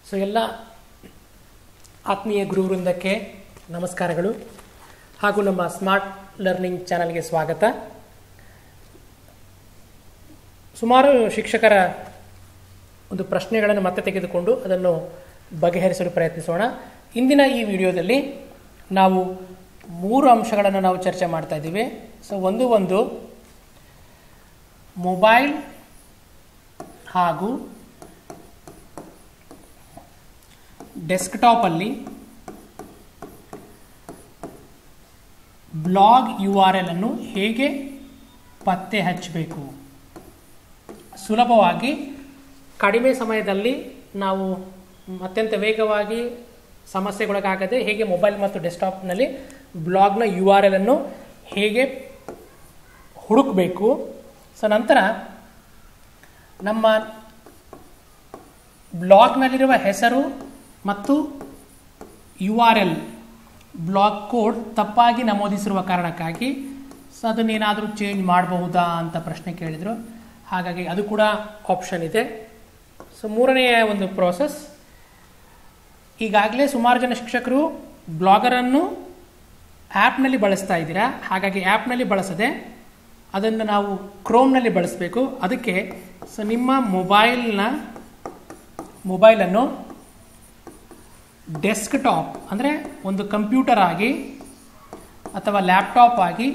so ಎಲ್ಲ ಆತ್ಮೀಯ ಗುರುವೃಂದಕ್ಕೆ ನಮಸ್ಕಾರಗಳು ಹಾಗೂ ನಮ್ಮ ಸ್ಮಾರ್ಟ್ ಲರ್ನಿಂಗ್ ಚಾನಲ್ಗೆ ಸ್ವಾಗತ ಸುಮಾರು ಶಿಕ್ಷಕರ ಒಂದು ಪ್ರಶ್ನೆಗಳನ್ನು ಮತ್ತೆ ತೆಗೆದುಕೊಂಡು ಅದನ್ನು ಬಗೆಹರಿಸಲು ಪ್ರಯತ್ನಿಸೋಣ ಇಂದಿನ ಈ ವಿಡಿಯೋದಲ್ಲಿ ನಾವು ಮೂರು ಅಂಶಗಳನ್ನು ನಾವು ಚರ್ಚೆ ಮಾಡ್ತಾ ಇದ್ದೀವಿ ಸೊ ಒಂದು ಒಂದು ಮೊಬೈಲ್ ಹಾಗೂ ಡೆಸ್ಕ್ಟಾಪಲ್ಲಿ ಬ್ಲಾಗ್ ಯು ಆರ್ ಎಲ್ ಅನ್ನು ಹೇಗೆ ಪತ್ತೆ ಹಚ್ಚಬೇಕು ಸುಲಭವಾಗಿ ಕಡಿಮೆ ಸಮಯದಲ್ಲಿ ನಾವು ಅತ್ಯಂತ ವೇಗವಾಗಿ ಸಮಸ್ಯೆಗೊಳಗಾಗದೆ ಹೇಗೆ ಮೊಬೈಲ್ ಮತ್ತು ಡೆಸ್ಕ್ಟಾಪ್ನಲ್ಲಿ ಬ್ಲಾಗ್ನ ಯು ಆರ್ ಎಲ್ ಅನ್ನು ಹೇಗೆ ಹುಡುಕಬೇಕು ಸೊ ನಂತರ ನಮ್ಮ ಬ್ಲಾಗ್ನಲ್ಲಿರುವ ಹೆಸರು ಮತ್ತು U R L blog code ತಪ್ಪಾಗಿ ನಮೂದಿಸಿರುವ ಕಾರಣಕ್ಕಾಗಿ ಸೊ ಅದನ್ನೇನಾದರೂ ಚೇಂಜ್ ಮಾಡಬಹುದಾ ಅಂತ ಪ್ರಶ್ನೆ ಕೇಳಿದರು ಹಾಗಾಗಿ ಅದು ಕೂಡ ಆಪ್ಷನ್ ಇದೆ ಸೊ ಮೂರನೆಯ ಒಂದು ಪ್ರೋಸೆಸ್ ಈಗಾಗಲೇ ಸುಮಾರು ಜನ ಶಿಕ್ಷಕರು ಬ್ಲಾಗರನ್ನು ಆ್ಯಪ್ನಲ್ಲಿ ಬಳಸ್ತಾ ಇದ್ದೀರಾ ಹಾಗಾಗಿ ಆ್ಯಪ್ನಲ್ಲಿ ಬಳಸದೆ ಅದನ್ನು ನಾವು ಕ್ರೋಮ್ನಲ್ಲಿ ಬಳಸಬೇಕು ಅದಕ್ಕೆ ಸೊ ನಿಮ್ಮ ಮೊಬೈಲ್ನ ಮೊಬೈಲನ್ನು ಡೆಸ್ಕ್ಟಾಪ್ ಅಂದರೆ ಒಂದು ಕಂಪ್ಯೂಟರ್ ಆಗಿ ಅಥವಾ ಲ್ಯಾಪ್ಟಾಪ್ ಆಗಿ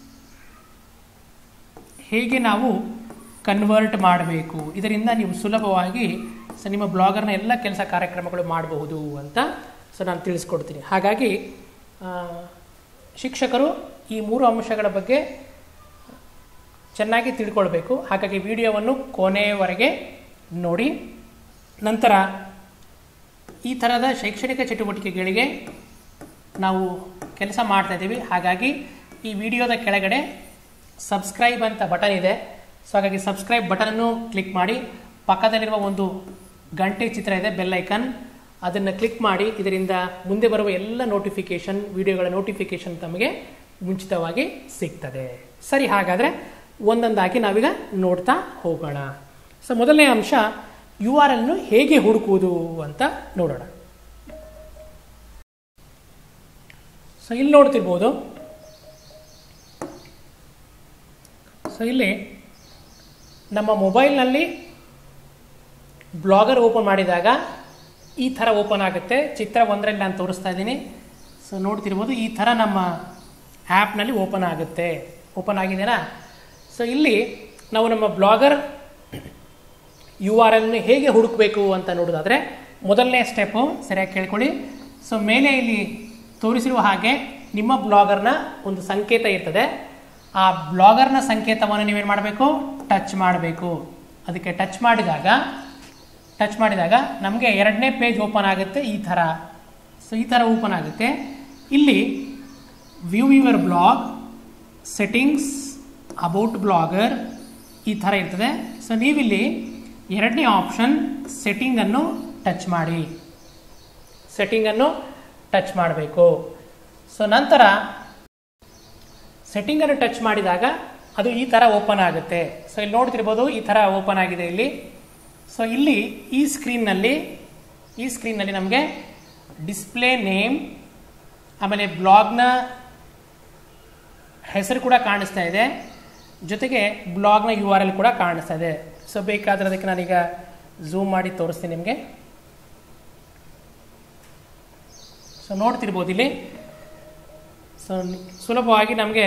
ಹೇಗೆ ನಾವು ಕನ್ವರ್ಟ್ ಮಾಡಬೇಕು ಇದರಿಂದ ನೀವು ಸುಲಭವಾಗಿ ಸೊ ನಿಮ್ಮ ಬ್ಲಾಗರ್ನ ಎಲ್ಲ ಕೆಲಸ ಕಾರ್ಯಕ್ರಮಗಳು ಮಾಡಬಹುದು ಅಂತ ಸೊ ನಾನು ತಿಳಿಸ್ಕೊಡ್ತೀನಿ ಹಾಗಾಗಿ ಆ, ಶಿಕ್ಷಕರು ಈ ಮೂರು ಅಂಶಗಳ ಬಗ್ಗೆ ಚೆನ್ನಾಗಿ ತಿಳ್ಕೊಳ್ಬೇಕು ಹಾಗಾಗಿ ವಿಡಿಯೋವನ್ನು ಕೊನೆಯವರೆಗೆ ನೋಡಿ ನಂತರ ಈ ಥರದ ಶೈಕ್ಷಣಿಕ ಚಟುವಟಿಕೆಗಳಿಗೆ ನಾವು ಕೆಲಸ ಮಾಡ್ತಾ ಇದ್ದೀವಿ ಹಾಗಾಗಿ ಈ ವಿಡಿಯೋದ ಕೆಳಗಡೆ ಸಬ್ಸ್ಕ್ರೈಬ್ ಅಂತ ಬಟನ್ ಇದೆ ಸೊ ಹಾಗಾಗಿ ಸಬ್ಸ್ಕ್ರೈಬ್ ಬಟನನ್ನು ಕ್ಲಿಕ್ ಮಾಡಿ ಪಕ್ಕದಲ್ಲಿರುವ ಒಂದು ಗಂಟೆ ಚಿತ್ರ ಇದೆ ಬೆಲ್ ಐಕನ್ ಅದನ್ನು ಕ್ಲಿಕ್ ಮಾಡಿ ಇದರಿಂದ ಮುಂದೆ ಬರುವ ಎಲ್ಲ ನೋಟಿಫಿಕೇಶನ್ ವಿಡಿಯೋಗಳ ನೋಟಿಫಿಕೇಶನ್ ತಮಗೆ ಮುಂಚಿತವಾಗಿ ಸಿಗ್ತದೆ ಸರಿ ಹಾಗಾದರೆ ಒಂದೊಂದಾಗಿ ನಾವೀಗ ನೋಡ್ತಾ ಹೋಗೋಣ ಸೊ ಮೊದಲನೇ ಅಂಶ ಯು ಆರ್ ಎಲ್ನು ಹೇಗೆ ಹುಡುಕುವುದು ಅಂತ ನೋಡೋಣ ಸೊ ಇಲ್ಲಿ ನೋಡ್ತಿರ್ಬೋದು ಸೊ ಇಲ್ಲಿ ನಮ್ಮ ಮೊಬೈಲ್ನಲ್ಲಿ ಬ್ಲಾಗರ್ ಓಪನ್ ಮಾಡಿದಾಗ ಈ ಥರ ಓಪನ್ ಆಗುತ್ತೆ ಚಿತ್ರ ಒಂದರಲ್ಲಿ ನಾನು ತೋರಿಸ್ತಾ ಇದ್ದೀನಿ ಸೊ ನೋಡ್ತಿರ್ಬೋದು ಈ ಥರ ನಮ್ಮ ಆ್ಯಪ್ನಲ್ಲಿ ಓಪನ್ ಆಗುತ್ತೆ ಓಪನ್ ಆಗಿದೆನಾ ಸೊ ಇಲ್ಲಿ ನಾವು ನಮ್ಮ ಬ್ಲಾಗರ್ ಯು ಆರ್ ಎಲ್ನ ಹೇಗೆ ಹುಡುಕಬೇಕು ಅಂತ ನೋಡೋದಾದರೆ ಮೊದಲನೇ ಸ್ಟೆಪ್ಪು ಸರಿಯಾಗಿ ಕೇಳ್ಕೊಳ್ಳಿ ಸೊ ಮೇಲೆ ಇಲ್ಲಿ ತೋರಿಸಿರುವ ಹಾಗೆ ನಿಮ್ಮ ಬ್ಲಾಗರ್ನ ಒಂದು ಸಂಕೇತ ಇರ್ತದೆ ಆ ಬ್ಲಾಗರ್ನ ಸಂಕೇತವನ್ನು ನೀವೇನು ಮಾಡಬೇಕು ಟಚ್ ಮಾಡಬೇಕು ಅದಕ್ಕೆ ಟಚ್ ಮಾಡಿದಾಗ ಟಚ್ ಮಾಡಿದಾಗ ನಮಗೆ ಎರಡನೇ ಪೇಜ್ ಓಪನ್ ಆಗುತ್ತೆ ಈ ಥರ ಸೊ ಈ ಥರ ಓಪನ್ ಆಗುತ್ತೆ ಇಲ್ಲಿ view your blog settings about blogger ಈ ಥರ ಇರ್ತದೆ ಸೊ ನೀವಿಲ್ಲಿ ಎರಡನೇ ಆಪ್ಷನ್ ಸೆಟ್ಟಿಂಗನ್ನು ಟಚ್ ಮಾಡಿ ಸೆಟ್ಟಿಂಗನ್ನು ಟಚ್ ಮಾಡಬೇಕು ಸೊ ನಂತರ ಸೆಟ್ಟಿಂಗನ್ನು ಟಚ್ ಮಾಡಿದಾಗ ಅದು ಈ ಥರ ಓಪನ್ ಆಗುತ್ತೆ ಸೊ ಇಲ್ಲಿ ನೋಡ್ತಿರ್ಬೋದು ಈ ಥರ ಓಪನ್ ಆಗಿದೆ ಇಲ್ಲಿ ಸೊ ಇಲ್ಲಿ ಈ ಸ್ಕ್ರೀನ್ನಲ್ಲಿ ಈ ಸ್ಕ್ರೀನ್ನಲ್ಲಿ ನಮಗೆ ಡಿಸ್ಪ್ಲೇ ನೇಮ್ ಆಮೇಲೆ ಬ್ಲಾಗ್ನ ಹೆಸರು ಕೂಡ ಕಾಣಿಸ್ತಾ ಇದೆ ಜೊತೆಗೆ ಬ್ಲಾಗ್ನ ಯು ಆರ್ ಎಲ್ ಕೂಡ ಕಾಣಿಸ್ತಾ ಇದೆ ಸೊ ಬೇಕಾದ್ರೆ ಅದಕ್ಕೆ ನಾನೀಗ ಝೂಮ್ ಮಾಡಿ ತೋರಿಸ್ತೀನಿ ನಿಮಗೆ ಸೊ ನೋಡ್ತಿರ್ಬೋದು ಇಲ್ಲಿ ಸೊ ಸುಲಭವಾಗಿ ನಮಗೆ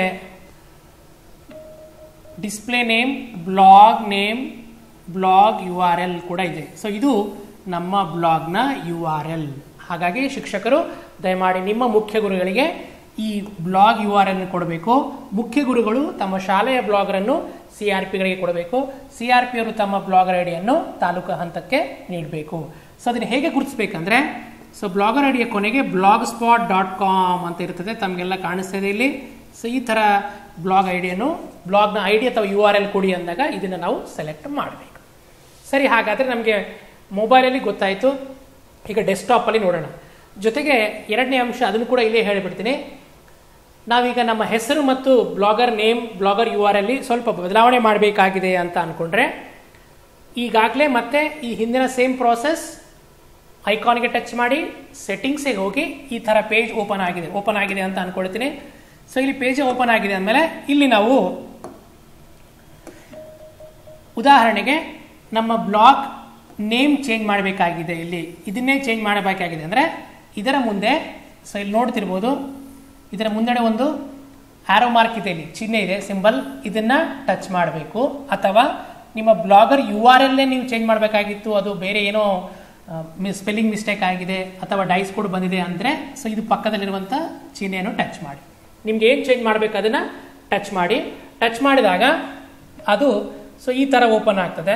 display name blog name blog U R L ಕೂಡ ಇದೆ ಸೊ ಇದು ನಮ್ಮ ಬ್ಲಾಗ್ನ ಯು ಆರ್ ಎಲ್ ಹಾಗಾಗಿ ಶಿಕ್ಷಕರು ದಯಮಾಡಿ ನಿಮ್ಮ ಮುಖ್ಯ ಗುರುಗಳಿಗೆ ಈ ಬ್ಲಾಗ್ ಯು ಆರ್ ಎಲ್ ಕೊಡಬೇಕು ಮುಖ್ಯ ಗುರುಗಳು ತಮ್ಮ ಶಾಲೆಯ ಬ್ಲಾಗರನ್ನು ಸಿ ಆರ್ ಪಿಗಳಿಗೆ ಕೊಡಬೇಕು ಸಿ ಆರ್ ಪಿ ಅವರು ತಮ್ಮ ಬ್ಲಾಗರ್ ಐಡಿಯನ್ನು ತಾಲೂಕು ಹಂತಕ್ಕೆ ನೀಡಬೇಕು ಸೊ ಅದನ್ನು ಹೇಗೆ ಗುರುತಿಸ್ಬೇಕಂದ್ರೆ ಸೊ ಬ್ಲಾಗರ್ ಐಡಿಯ ಕೊನೆಗೆ ಬ್ಲಾಗ್ ಸ್ಪಾಟ್ ಡಾಟ್ ಕಾಮ್ ಅಂತ ಇರ್ತದೆ ತಮಗೆಲ್ಲ ಕಾಣಿಸ್ತಾ ಇದೆ ಇಲ್ಲಿ ಸೊ ಈ ಥರ ಬ್ಲಾಗ್ ಐಡಿಯನ್ನು ಬ್ಲಾಗ್ನ ಐಡಿ ಅಥವಾ ಯು ಆರ್ ಎಲ್ ಕೊಡಿ ಅಂದಾಗ ಇದನ್ನು ನಾವು ಸೆಲೆಕ್ಟ್ ಮಾಡಬೇಕು ಸರಿ ಹಾಗಾದರೆ ನಮಗೆ ಮೊಬೈಲಲ್ಲಿ ಗೊತ್ತಾಯಿತು ಈಗ ಡೆಸ್ಕ್ಟಾಪಲ್ಲಿ ನೋಡೋಣ ಜೊತೆಗೆ ಎರಡನೇ ಅಂಶ ಅದನ್ನು ಕೂಡ ಇಲ್ಲೇ ಹೇಳಿಬಿಡ್ತೀನಿ ನಾವೀಗ ನಮ್ಮ ಹೆಸರು ಮತ್ತು blogger name blogger U R ಅಲ್ಲಿ ಸ್ವಲ್ಪ ಬದಲಾವಣೆ ಮಾಡಬೇಕಾಗಿದೆ ಅಂತ ಅಂದ್ಕೊಂಡ್ರೆ ಈಗಾಗಲೇ ಮತ್ತೆ ಈ ಹಿಂದಿನ ಸೇಮ್ ಪ್ರಾಸೆಸ್ ಐಕಾನ್ಗೆ ಟಚ್ ಮಾಡಿ ಸೆಟ್ಟಿಂಗ್ಸಿಗೆ ಹೋಗಿ ಈ ಥರ ಪೇಜ್ ಓಪನ್ ಆಗಿದೆ ಓಪನ್ ಆಗಿದೆ ಅಂತ ಅನ್ಕೊಳ್ತೀನಿ ಸೊ ಇಲ್ಲಿ ಪೇಜ್ ಓಪನ್ ಆಗಿದೆ ಅಂದಮೇಲೆ ಇಲ್ಲಿ ನಾವು ಉದಾಹರಣೆಗೆ ನಮ್ಮ ಬ್ಲಾಗ್ ನೇಮ್ ಚೇಂಜ್ ಮಾಡಬೇಕಾಗಿದೆ ಇಲ್ಲಿ ಇದನ್ನೇ ಚೇಂಜ್ ಮಾಡಬೇಕಾಗಿದೆ ಅಂದರೆ ಇದರ ಮುಂದೆ ಸೊ ಇಲ್ಲಿ ನೋಡ್ತಿರ್ಬೋದು ಇದರ ಮುಂದೆಡೆ ಒಂದು ಆರೋ ಮಾರ್ಕ್ ಇದೆ ಇಲ್ಲಿ ಚಿಹ್ನೆ ಇದೆ ಸಿಂಬಲ್ ಇದನ್ನ ಟಚ್ ಮಾಡಬೇಕು ಅಥವಾ ನಿಮ್ಮ ಬ್ಲಾಗರ್ ಯು ಆರ್ ಎಲ್ಲೇ ನೀವು ಚೇಂಜ್ ಮಾಡಬೇಕಾಗಿತ್ತು ಅದು ಬೇರೆ ಏನೋ ಸ್ಪೆಲ್ಲಿಂಗ್ ಮಿಸ್ಟೇಕ್ ಆಗಿದೆ ಅಥವಾ ಡೈಸ್ ಕೋಡ್ ಬಂದಿದೆ ಅಂದರೆ ಸೊ ಇದು ಪಕ್ಕದಲ್ಲಿರುವಂಥ ಚಿಹ್ನೆಯನ್ನು ಟಚ್ ಮಾಡಿ ನಿಮ್ಗೆ ಏನು ಚೇಂಜ್ ಮಾಡಬೇಕು ಅದನ್ನು ಟಚ್ ಮಾಡಿ ಟಚ್ ಮಾಡಿದಾಗ ಅದು ಸೊ ಈ ಥರ ಓಪನ್ ಆಗ್ತದೆ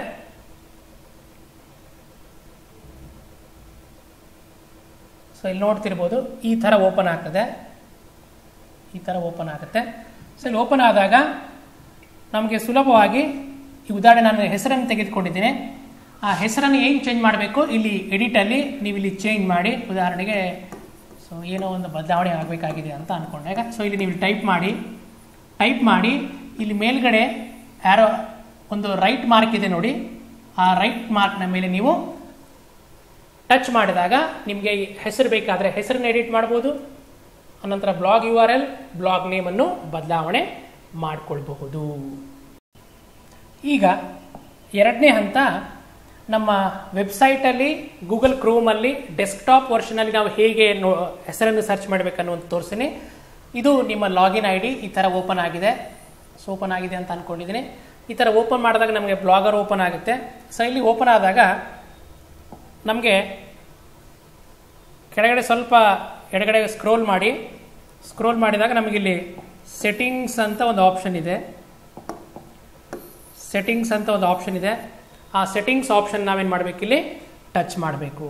ಸೊ ಇಲ್ಲಿ ನೋಡ್ತಿರ್ಬೋದು ಈ ಥರ ಓಪನ್ ಆಗ್ತದೆ ಈ ಥರ ಓಪನ್ ಆಗುತ್ತೆ ಸೊ ಇಲ್ಲಿ ಓಪನ್ ಆದಾಗ ನಮಗೆ ಸುಲಭವಾಗಿ ಈ ಉದಾಹರಣೆ ನಾನು ಹೆಸರನ್ನು ತೆಗೆದುಕೊಂಡಿದ್ದೀನಿ ಆ ಹೆಸರನ್ನು ಏನು ಚೇಂಜ್ ಮಾಡಬೇಕು ಇಲ್ಲಿ ಎಡಿಟಲ್ಲಿ ನೀವು ಇಲ್ಲಿ ಚೇಂಜ್ ಮಾಡಿ ಉದಾಹರಣೆಗೆ ಸೊ ಏನೋ ಒಂದು ಬದಲಾವಣೆ ಆಗಬೇಕಾಗಿದೆ ಅಂತ ಅಂದ್ಕೊಂಡಾಗ ಸೊ ಇಲ್ಲಿ ನೀವು ಟೈಪ್ ಮಾಡಿ ಟೈಪ್ ಮಾಡಿ ಇಲ್ಲಿ ಮೇಲ್ಗಡೆ ಯಾರೋ ಒಂದು ರೈಟ್ ಮಾರ್ಕ್ ಇದೆ ನೋಡಿ ಆ ರೈಟ್ ಮಾರ್ಕ್ನ ಮೇಲೆ ನೀವು ಟಚ್ ಮಾಡಿದಾಗ ನಿಮಗೆ ಹೆಸರು ಬೇಕಾದರೆ ಹೆಸರನ್ನ ಎಡಿಟ್ ಮಾಡ್ಬೋದು ಅನಂತರ blog U R L blog ನೇಮನ್ನು ಬದಲಾವಣೆ ಮಾಡಿಕೊಳ್ಬಹುದು ಈಗ ಎರಡನೇ ಹಂತ ನಮ್ಮ ವೆಬ್ಸೈಟಲ್ಲಿ ಗೂಗಲ್ ಕ್ರೋಮಲ್ಲಿ ಡೆಸ್ಕ್ಟಾಪ್ ವರ್ಷನಲ್ಲಿ ನಾವು ಹೇಗೆ ನೋ ಹೆಸರನ್ನು ಸರ್ಚ್ ಮಾಡಬೇಕನ್ನುವಂತ ತೋರಿಸ್ತೀನಿ ಇದು ನಿಮ್ಮ ಲಾಗಿನ್ ಐ ಡಿ ಈ ಥರ ಓಪನ್ ಆಗಿದೆ ಸೊ ಓಪನ್ ಆಗಿದೆ ಅಂತ ಅಂದ್ಕೊಂಡಿದ್ದೀನಿ ಈ ಥರ ಓಪನ್ ಮಾಡಿದಾಗ ನಮಗೆ ಬ್ಲಾಗರ್ ಓಪನ್ ಆಗುತ್ತೆ ಸೊ ಇಲ್ಲಿ ಓಪನ್ ಆದಾಗ ನಮಗೆ ಕೆಳಗಡೆ ಸ್ವಲ್ಪ ಎಡಗಡೆ ಸ್ಕ್ರೋಲ್ ಮಾಡಿ ಸ್ಕ್ರೋಲ್ ಮಾಡಿದಾಗ ನಮಗಿಲ್ಲಿ ಸೆಟ್ಟಿಂಗ್ಸ್ ಅಂತ ಒಂದು ಆಪ್ಷನ್ ಇದೆ ಸೆಟ್ಟಿಂಗ್ಸ್ ಅಂತ ಒಂದು ಆಪ್ಷನ್ ಇದೆ ಆ ಸೆಟ್ಟಿಂಗ್ಸ್ ಆಪ್ಷನ್ ನಾವೇನು ಮಾಡಬೇಕಿಲ್ಲಿ ಟಚ್ ಮಾಡಬೇಕು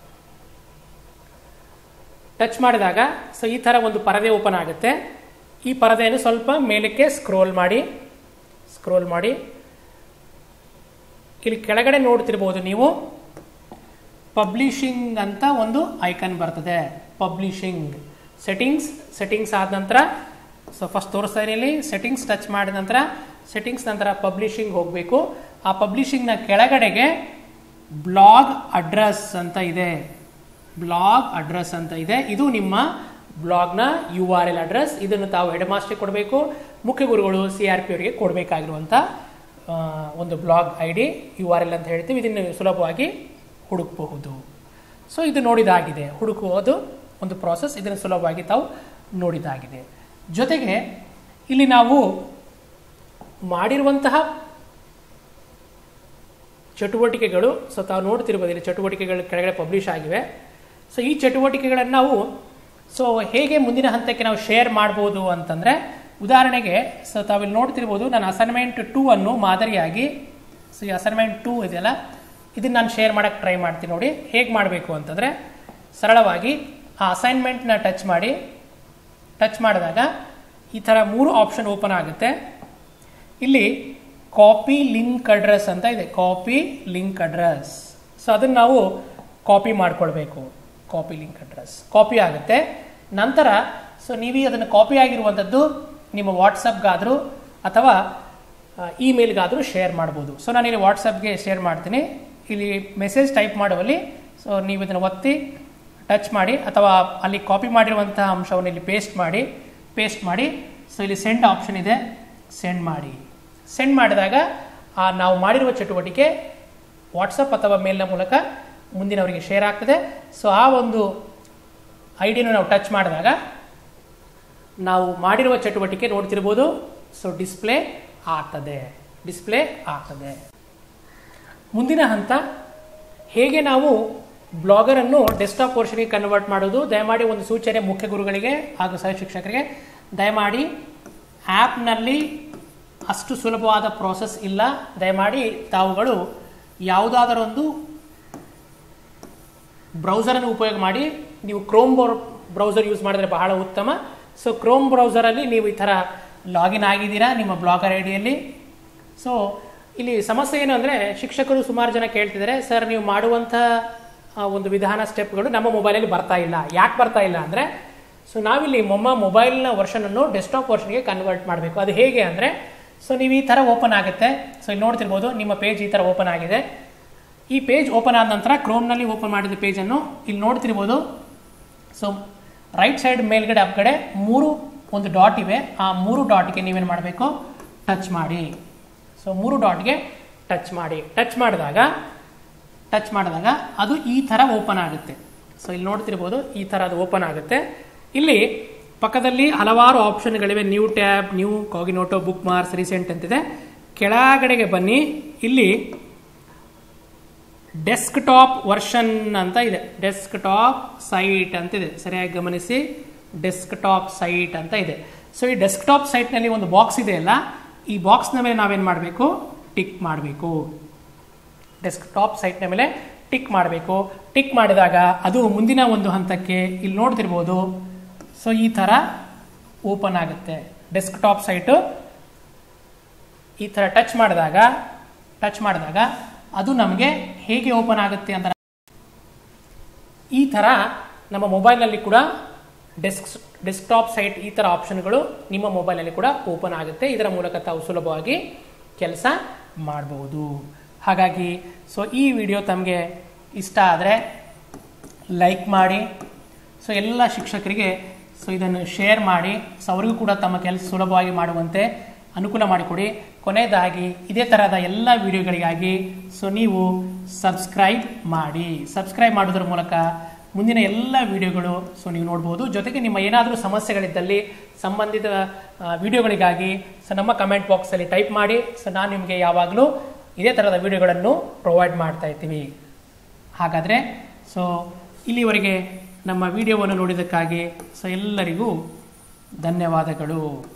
ಟಚ್ ಮಾಡಿದಾಗ ಸೊ ಈ ಥರ ಒಂದು ಪರದೆ ಓಪನ್ ಆಗುತ್ತೆ ಈ ಪರದೆಯನ್ನು ಸ್ವಲ್ಪ ಮೇಲಕ್ಕೆ ಸ್ಕ್ರೋಲ್ ಮಾಡಿ ಸ್ಕ್ರೋಲ್ ಮಾಡಿ ಇಲ್ಲಿ ಕೆಳಗಡೆ ನೋಡ್ತಿರ್ಬೋದು ನೀವು ಪಬ್ಲಿಷಿಂಗ್ ಅಂತ ಒಂದು ಐಕನ್ ಬರ್ತದೆ ಪಬ್ಲಿಷಿಂಗ್ ಸೆಟ್ಟಿಂಗ್ಸ್ ಸೆಟ್ಟಿಂಗ್ಸ್ ಆದ ನಂತರ ಸೊ ಫಸ್ಟ್ ತೋರಿಸ್ತಾ ಇಲ್ಲಿ ಸೆಟ್ಟಿಂಗ್ಸ್ ಟಚ್ ಮಾಡಿದ ನಂತರ ಸೆಟ್ಟಿಂಗ್ಸ್ ನಂತರ ಪಬ್ಲಿಷಿಂಗ್ ಹೋಗಬೇಕು ಆ ಪಬ್ಲಿಷಿಂಗ್ನ ಕೆಳಗಡೆಗೆ ಬ್ಲಾಗ್ ಅಡ್ರೆಸ್ ಅಂತ ಇದೆ ಬ್ಲಾಗ್ ಅಡ್ರೆಸ್ ಅಂತ ಇದೆ ಇದು ನಿಮ್ಮ ಬ್ಲಾಗ್ನ ಯು ಆರ್ ಎಲ್ ಅಡ್ರೆಸ್ ಇದನ್ನು ತಾವು ಹೆಡ್ ಮಾಸ್ಟರ್ ಕೊಡಬೇಕು ಮುಖ್ಯ ಗುರುಗಳು ಸಿ ಆರ್ ಪಿ ಅವರಿಗೆ ಕೊಡಬೇಕಾಗಿರುವಂಥ ಒಂದು blog I D U R L ಅಂತ ಹೇಳ್ತೀವಿ ಇದನ್ನು ಸುಲಭವಾಗಿ ಹುಡುಕಬಹುದು ಸೊ ಇದು ನೋಡಿದಾಗಿದೆ ಹುಡುಕುವುದು ಒಂದು ಪ್ರಾಸೆಸ್ ಇದನ್ನು ಸುಲಭವಾಗಿ ತಾವು ನೋಡಿದಾಗಿದೆ ಜೊತೆಗೆ ಇಲ್ಲಿ ನಾವು ಮಾಡಿರುವಂತಹ ಚಟುವಟಿಕೆಗಳು ಸೊ ತಾವು ನೋಡ್ತಿರ್ಬೋದು ಇಲ್ಲಿ ಚಟುವಟಿಕೆಗಳು ಕೆಳಗಡೆ ಪಬ್ಲಿಷ್ ಆಗಿವೆ ಸೊ ಈ ಚಟುವಟಿಕೆಗಳನ್ನು ನಾವು ಸೊ ಹೇಗೆ ಮುಂದಿನ ಹಂತಕ್ಕೆ ನಾವು ಶೇರ್ ಮಾಡ್ಬೋದು ಅಂತಂದರೆ ಉದಾಹರಣೆಗೆ ಸೊ ತಾವಿಲ್ಲಿ ನೋಡ್ತಿರ್ಬೋದು ನಾನು ಅಸೈನ್ಮೆಂಟ್ ಟೂ ಅನ್ನು ಮಾದರಿಯಾಗಿ ಸೊ ಈ ಅಸೈನ್ಮೆಂಟ್ ಟೂ ಇದೆಯಲ್ಲ ಇದನ್ನು ನಾನು ಶೇರ್ ಮಾಡೋಕ್ಕೆ ಟ್ರೈ ಮಾಡ್ತೀನಿ ನೋಡಿ ಹೇಗೆ ಮಾಡಬೇಕು ಅಂತಂದರೆ ಸರಳವಾಗಿ ಆ ಅಸೈನ್ಮೆಂಟ್ನ ಟಚ್ ಮಾಡಿ ಟಚ್ ಮಾಡಿದಾಗ ಈ ಥರ ಮೂರು ಆಪ್ಷನ್ ಓಪನ್ ಆಗುತ್ತೆ ಇಲ್ಲಿ ಕಾಪಿ ಲಿಂಕ್ ಅಡ್ರೆಸ್ ಅಂತ ಇದೆ ಕಾಪಿ ಲಿಂಕ್ ಅಡ್ರೆಸ್ ಸೊ ಅದನ್ನು ನಾವು ಕಾಪಿ ಮಾಡ್ಕೊಳ್ಬೇಕು ಕಾಪಿ ಲಿಂಕ್ ಅಡ್ರೆಸ್ ಕಾಪಿ ಆಗುತ್ತೆ ನಂತರ ಸೊ ನೀವು ಅದನ್ನು ಕಾಪಿ ಆಗಿರುವಂಥದ್ದು ನಿಮ್ಮ ವಾಟ್ಸಪ್ಗಾದರೂ ಅಥವಾ ಇಮೇಲ್ಗಾದರೂ ಶೇರ್ ಮಾಡ್ಬೋದು ಸೊ ನಾನು ಇಲ್ಲಿ ವಾಟ್ಸಪ್ಗೆ ಶೇರ್ ಮಾಡ್ತೀನಿ ಇಲ್ಲಿ ಮೆಸೇಜ್ ಟೈಪ್ ಮಾಡುವಲ್ಲಿ ಸೊ ನೀವು ಇದನ್ನು ಒತ್ತಿ ಟಚ್ ಮಾಡಿ ಅಥವಾ ಅಲ್ಲಿ ಕಾಪಿ ಮಾಡಿರುವಂತಹ ಅಂಶವನ್ನು ಇಲ್ಲಿ ಪೇಸ್ಟ್ ಮಾಡಿ ಪೇಸ್ಟ್ ಮಾಡಿ ಸೊ ಇಲ್ಲಿ ಸೆಂಡ್ ಆಪ್ಷನ್ ಇದೆ ಸೆಂಡ್ ಮಾಡಿ ಸೆಂಡ್ ಮಾಡಿದಾಗ ಆ ನಾವು ಮಾಡಿರುವ ಚಟುವಟಿಕೆ ವಾಟ್ಸಪ್ ಅಥವಾ ಮೇಲ್ನ ಮೂಲಕ ಮುಂದಿನವರಿಗೆ ಶೇರ್ ಆಗ್ತದೆ ಸೊ ಆ ಒಂದು ಐಡಿಯನ್ನು ನಾವು ಟಚ್ ಮಾಡಿದಾಗ ನಾವು ಮಾಡಿರುವ ಚಟುವಟಿಕೆ ನೋಡ್ತಿರ್ಬೋದು ಸೊ ಡಿಸ್ಪ್ಲೇ ಆಗ್ತದೆ ಡಿಸ್ಪ್ಲೇ ಆಗ್ತದೆ ಮುಂದಿನ ಹಂತ ಹೇಗೆ ನಾವು ಬ್ಲಾಗರನ್ನು ಡೆಸ್ಕ್ಟಾಪ್ ವರ್ಷನ್ಗೆ ಕನ್ವರ್ಟ್ ಮಾಡೋದು ದಯಮಾಡಿ ಒಂದು ಸೂಚನೆ ಮುಖ್ಯ ಗುರುಗಳಿಗೆ ಹಾಗೂ ಸಹ ಶಿಕ್ಷಕರಿಗೆ ದಯಮಾಡಿ ಆ್ಯಪ್ನಲ್ಲಿ ಅಷ್ಟು ಸುಲಭವಾದ ಪ್ರೋಸೆಸ್ ಇಲ್ಲ ದಯಮಾಡಿ ತಾವುಗಳು ಯಾವುದಾದರೊಂದು ಬ್ರೌಸರನ್ನು ಉಪಯೋಗ ಮಾಡಿ ನೀವು ಕ್ರೋಮ್ ಬ್ರೌಸರ್ ಯೂಸ್ ಮಾಡಿದ್ರೆ ಬಹಳ ಉತ್ತಮ ಸೊ ಕ್ರೋಮ್ ಬ್ರೌಸರಲ್ಲಿ ನೀವು ಈ ಥರ ಲಾಗಿನ್ ಆಗಿದ್ದೀರಾ ನಿಮ್ಮ ಬ್ಲಾಗರ್ ಐಡಿಯಲ್ಲಿ ಸೊ ಇಲ್ಲಿ ಸಮಸ್ಯೆ ಏನು ಅಂದರೆ ಶಿಕ್ಷಕರು ಸುಮಾರು ಜನ ಕೇಳ್ತಿದ್ದಾರೆ ಸರ್ ನೀವು ಮಾಡುವಂಥ ಆ, ಒಂದು ವಿಧಾನ ಸ್ಟೆಪ್ಗಳು ನಮ್ಮ ಮೊಬೈಲಲ್ಲಿ ಬರ್ತಾ ಇಲ್ಲ ಯಾಕೆ ಬರ್ತಾ ಇಲ್ಲ ಅಂದರೆ ಸೊ ನಾವಿಲ್ಲಿ ಮೊಮ್ಮ ಮೊಬೈಲ್ನ ವರ್ಷನನ್ನು ಡೆಸ್ಕ್ಟಾಪ್ ವರ್ಷನ್ಗೆ ಕನ್ವರ್ಟ್ ಮಾಡಬೇಕು ಅದು ಹೇಗೆ ಅಂದರೆ ಸೊ ನೀವು ಈ ಥರ ಓಪನ್ ಆಗುತ್ತೆ ಸೊ ಇಲ್ಲಿ ನೋಡ್ತಿರ್ಬೋದು ನಿಮ್ಮ ಪೇಜ್ ಈ ಥರ ಓಪನ್ ಆಗಿದೆ ಈ ಪೇಜ್ ಓಪನ್ ಆದ ನಂತರ ಕ್ರೋಮ್ನಲ್ಲಿ ಓಪನ್ ಮಾಡಿದ ಪೇಜನ್ನು ಇಲ್ಲಿ ನೋಡ್ತಿರ್ಬೋದು ಸೊ ರೈಟ್ ಸೈಡ್ ಮೇಲ್ಗಡೆ ಅಪ್ಗಡೆ ಮೂರು ಒಂದು ಡಾಟ್ ಇವೆ ಆ ಮೂರು ಡಾಟ್ಗೆ ನೀವೇನು ಮಾಡಬೇಕು ಟಚ್ ಮಾಡಿ ಸೊ ಮೂರು ಡಾಟ್ಗೆ ಟಚ್ ಮಾಡಿ ಟಚ್ ಮಾಡಿದಾಗ ಟಚ್ ಮಾಡಿದಾಗ ಅದು ಈ ಥರ ಓಪನ್ ಆಗುತ್ತೆ ಸೊ ಇಲ್ಲಿ ನೋಡ್ತಿರ್ಬೋದು ಈ ಥರ ಅದು ಓಪನ್ ಆಗುತ್ತೆ ಇಲ್ಲಿ ಪಕ್ಕದಲ್ಲಿ ಹಲವಾರು ಆಪ್ಷನ್ಗಳಿವೆ new tab new incognito bookmarks recent ಅಂತಿದೆ ಕೆಳಗಡೆಗೆ ಬನ್ನಿ ಇಲ್ಲಿ ಡೆಸ್ಕ್ ಟಾಪ್ ವರ್ಷನ್ ಅಂತ ಇದೆ ಡೆಸ್ಕ್ ಟಾಪ್ ಸೈಟ್ ಅಂತ ಇದೆ ಸರಿಯಾಗಿ ಗಮನಿಸಿ ಡೆಸ್ಕ್ ಟಾಪ್ ಸೈಟ್ ಅಂತ ಇದೆ ಸೊ ಈ ಡೆಸ್ಕ್ ಟಾಪ್ ಸೈಟ್ನಲ್ಲಿ ಒಂದು ಬಾಕ್ಸ್ ಇದೆಯಲ್ಲ ಈ ಬಾಕ್ಸ್ನ ಮೇಲೆ ನಾವೇನು ಮಾಡಬೇಕು ಟಿಕ್ ಮಾಡಬೇಕು ಡೆಸ್ಕ್ ಟಾಪ್ ಸೈಟ್ನ ಮೇಲೆ ಟಿಕ್ ಮಾಡಬೇಕು ಟಿಕ್ ಮಾಡಿದಾಗ ಅದು ಮುಂದಿನ ಒಂದು ಹಂತಕ್ಕೆ ಇಲ್ಲಿ ನೋಡ್ತಿರ್ಬೋದು ಸೊ ಈ ಥರ ಓಪನ್ ಆಗುತ್ತೆ ಡೆಸ್ಕ್ ಟಾಪ್ ಸೈಟು ಈ ಥರ ಟಚ್ ಮಾಡಿದಾಗ ಟಚ್ ಮಾಡಿದಾಗ ಅದು ನಮಗೆ ಹೇಗೆ ಓಪನ್ ಆಗುತ್ತೆ ಅಂತ ಈ ಥರ ನಮ್ಮ ಮೊಬೈಲ್ನಲ್ಲಿ ಕೂಡ ಡೆಸ್ಕ್ ಡೆಸ್ಕ್ಟಾಪ್ ಸೈಟ್ ಈ ಥರ ಆಪ್ಷನ್ಗಳು ನಿಮ್ಮ ಮೊಬೈಲ್ನಲ್ಲಿ ಕೂಡ ಓಪನ್ ಆಗುತ್ತೆ ಇದರ ಮೂಲಕ ತಾವು ಸುಲಭವಾಗಿ ಕೆಲಸ ಮಾಡಬಹುದು ಹಾಗಾಗಿ ಸೊ ಈ ವಿಡಿಯೋ ತಮಗೆ ಇಷ್ಟ ಆದರೆ ಲೈಕ್ ಮಾಡಿ ಸೊ ಎಲ್ಲ ಶಿಕ್ಷಕರಿಗೆ ಸೊ ಇದನ್ನು ಶೇರ್ ಮಾಡಿ ಸೊ ಅವರಿಗೂ ಕೂಡ ತಮ್ಮ ಕೆಲಸ ಸುಲಭವಾಗಿ ಮಾಡುವಂತೆ ಅನುಕೂಲ ಮಾಡಿಕೊಡಿ ಕೊನೆಯದಾಗಿ ಇದೇ ಥರದ ಎಲ್ಲ ವಿಡಿಯೋಗಳಿಗಾಗಿ ಸೊ ನೀವು ಸಬ್ಸ್ಕ್ರೈಬ್ ಮಾಡಿ ಸಬ್ಸ್ಕ್ರೈಬ್ ಮಾಡೋದ್ರ ಮೂಲಕ ಮುಂದಿನ ಎಲ್ಲ ವಿಡಿಯೋಗಳು ಸೊ ನೀವು ನೋಡ್ಬೋದು ಜೊತೆಗೆ ನಿಮ್ಮ ಏನಾದರೂ ಸಮಸ್ಯೆಗಳಿದ್ದಲ್ಲಿ ಸಂಬಂಧಿತ ಆ, ವಿಡಿಯೋಗಳಿಗಾಗಿ ಸೊ ನಮ್ಮ ಕಮೆಂಟ್ ಬಾಕ್ಸಲ್ಲಿ ಟೈಪ್ ಮಾಡಿ ಸೊ ನಾನು ನಿಮಗೆ ಯಾವಾಗಲೂ ಇದೇ ಥರದ ವಿಡಿಯೋಗಳನ್ನು ಪ್ರೊವೈಡ್ ಮಾಡ್ತಾ ಇರ್ತೀವಿ ಹಾಗಾದರೆ ಸೊ ಇಲ್ಲಿವರೆಗೆ ನಮ್ಮ ವಿಡಿಯೋವನ್ನು ನೋಡಿದ್ದಕ್ಕಾಗಿ ಸೊ ಎಲ್ಲರಿಗೂ ಧನ್ಯವಾದಗಳು